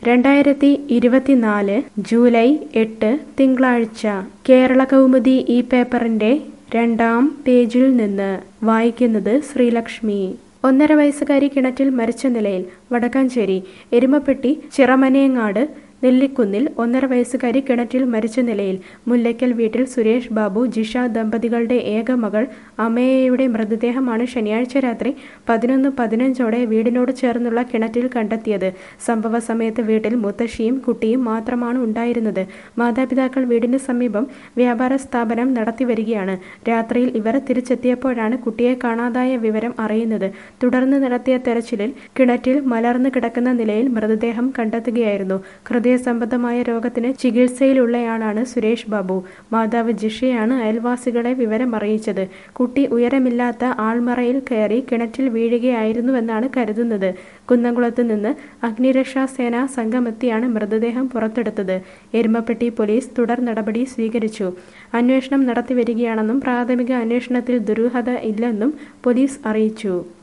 രണ്ടായിരത്തി ഇരുപത്തിനാല് ജൂലൈ എട്ട് തിങ്കളാഴ്ച കേരള കൗമുദി ഈ പേപ്പറിന്റെ രണ്ടാം പേജിൽ നിന്ന് വായിക്കുന്നത് ശ്രീലക്ഷ്മി ഒന്നര വയസ്സുകാരി കിണറ്റിൽ മരിച്ച നിലയിൽ വടക്കാഞ്ചേരി എരുമപ്പെട്ടി ചിറമനേങ്ങാട് നെല്ലിക്കുന്നിൽ ഒന്നര വയസ്സുകാരി കിണറ്റിൽ മരിച്ച നിലയിൽ മുല്ലയ്ക്കൽ വീട്ടിൽ സുരേഷ് ബാബു ജിഷ ദമ്പതികളുടെ ഏക മകൾ അമേയയുടെ മൃതദേഹമാണ് ശനിയാഴ്ച രാത്രി പതിനൊന്ന് പതിനഞ്ചോടെ വീടിനോട് ചേർന്നുള്ള കിണറ്റിൽ കണ്ടെത്തിയത് സംഭവ സമയത്ത് വീട്ടിൽ മുത്തശ്ശിയും കുട്ടിയും മാത്രമാണ് ഉണ്ടായിരുന്നത് മാതാപിതാക്കൾ വീടിന് സമീപം വ്യാപാര സ്ഥാപനം നടത്തി വരികയാണ് രാത്രിയിൽ ഇവർ തിരിച്ചെത്തിയപ്പോഴാണ് കുട്ടിയെ കാണാതായ വിവരം അറിയുന്നത് തുടർന്ന് നടത്തിയ തെരച്ചിലിൽ കിണറ്റിൽ മലർന്നു കിടക്കുന്ന നിലയിൽ മൃതദേഹം കണ്ടെത്തുകയായിരുന്നു ഹൃദയ സംബന്ധമായ രോഗത്തിന് ചികിത്സയിലുള്ളയാളാണ് സുരേഷ് ബാബു മാതാവ് ജിഷയാണ് അയൽവാസികളെ വിവരം അറിയിച്ചത് കുട്ടി ഉയരമില്ലാത്ത ആൾമറയിൽ കയറി കിണറ്റിൽ വീഴുകയായിരുന്നുവെന്നാണ് കരുതുന്നത് കുന്നംകുളത്ത് നിന്ന് അഗ്നിരക്ഷാ സേനാ സംഘമെത്തിയാണ് മൃതദേഹം പുറത്തെടുത്തത് എരുമപ്പെട്ടി പോലീസ് തുടർ നടപടി സ്വീകരിച്ചു അന്വേഷണം നടത്തിവരികയാണെന്നും പ്രാഥമിക അന്വേഷണത്തിൽ ദുരൂഹത ഇല്ലെന്നും പോലീസ് അറിയിച്ചു